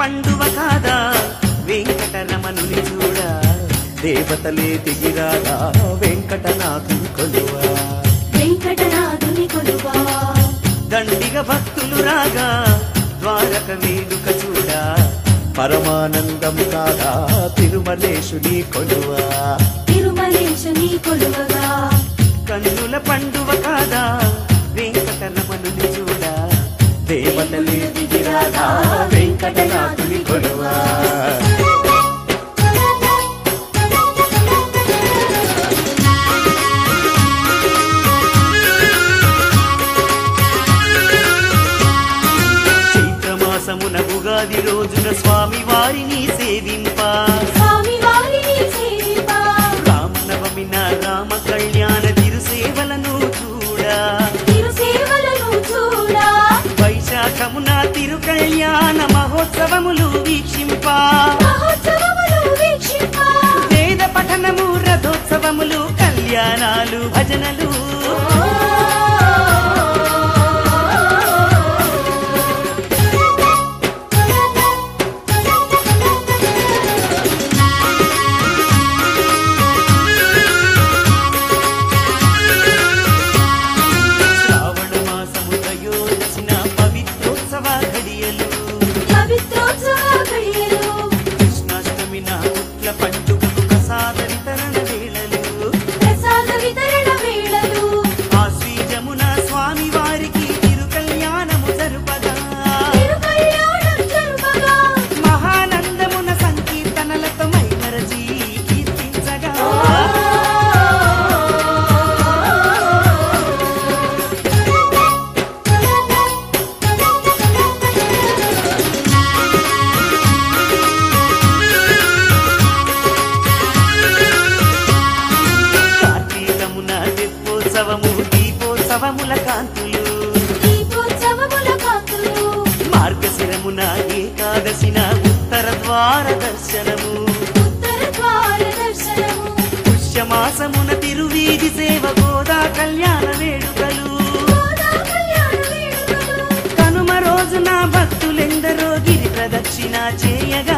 పండువ కాదా వెంకటరమణుని చూడ దేవతలే దిగిరాగా వెంకటనాథుని కొలువా వెంకటనాథుని కొలువా దండిగ భక్తులు రాగా ద్వారక వేడుక చూడ పరమానందం కాదా తిరుమలేశుని కొలువా తిరుమలేశుని కొలువగా కన్నుల పండువ కాదా వెంకటరమణుని చూడ దేవతలే దిగిరాగా వెంకటనాథుని కొలువా చైత్రమాసమున ఉగాది రోజున స్వామి వారిని సేవింప స్వామి వారిని సేవింపా రామనవమిన రామ కళ్యాణ తిరుసేవలను చూడా తిరుసేవలను చూడా వైశాఖమున తిరు కళ్యాణ మహోత్సవములు వీక్షింప మహోత్సవములు వీక్షింపా వేద పఠనము రథోత్సవములు కళ్యాణాలు భజనలు శ్రావణ మాసము త్రయోదశిన పవిత్రోత్సవ ఘడియలు పవిత్రోత్సవ ఘడియలు కృష్ణాష్టమి నా ఉట్ల పండుగకు ప్రసాద వితరణ వేళలు ప్రసాద వితరణ వేళలు ఆశ్వీజమున స్వామి వారికి తిరు కళ్యాణము జరుపగా తిరుకళ్యాణం జరుపగా మహానందమున సంకీర్తనలతో మైమరచి కీర్తించగా కార్తీకమున తెప్పోత్సవము దీపోత్సవముల కాంతులు దీపోత్సవముల కాంతులు మార్గశిరమున ఏకాదశిన ఉత్తర ద్వార దర్శనము ఉత్తర ద్వార దర్శనము పుష్యమాసమున తిరువీధి సేవ గోదా కళ్యాణ వేడుకలు గోదా కళ్యాణ వేడుకలు కనుమ రోజున భక్తులెందరో గిరి ప్రదక్షిణ చేయగా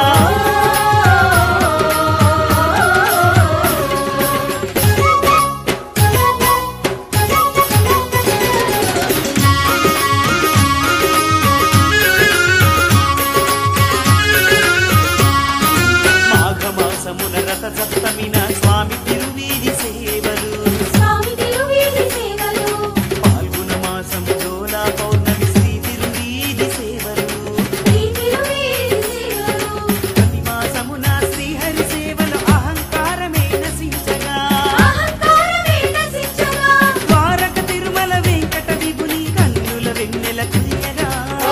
మాఘమాసమున రథ సప్తమిన స్వామి తిరువీధి సేవలు స్వామి తిరువీధి సేవలు పాల్గొన మాసం జోలా పౌర్ణమి శ్రీ తిరువీధి సేవలు ఈ తిరువీధి సేవలు ప్రతి మాసమున శ్రీహరి సేవలు అహంకారమే నశించగా అహంకారమే నశించగా ద్వారక తిరుమల వెంకట విభుని కన్నుల వెన్నెల కురియగా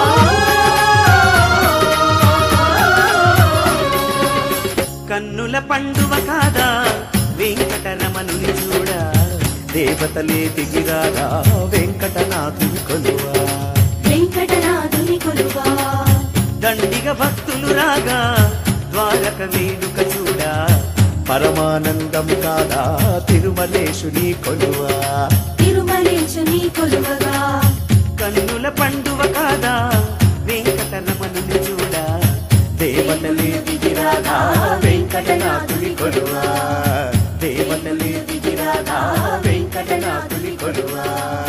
కన్నుల పండువ కాదా వెంకటరమణుని చూడ దేవతలే దిగిరాగా వెంకటనాథుని కొలువా వెంకటనాథుని కొలువా దండిగ భక్తులు రాగా ద్వారక వేడుక చూడ పరమానందం కాదా తిరుమలేశుని కొలువా తిరుమలేశుని కొలువగా కన్నుల పండువ కాదా వెంకటరమణుని చూడ దేవతలే దిగిరాగా వెంకటనాథుని కొలువా దేవతలే దిగిరాగా వెంకటనాథుని కొలువా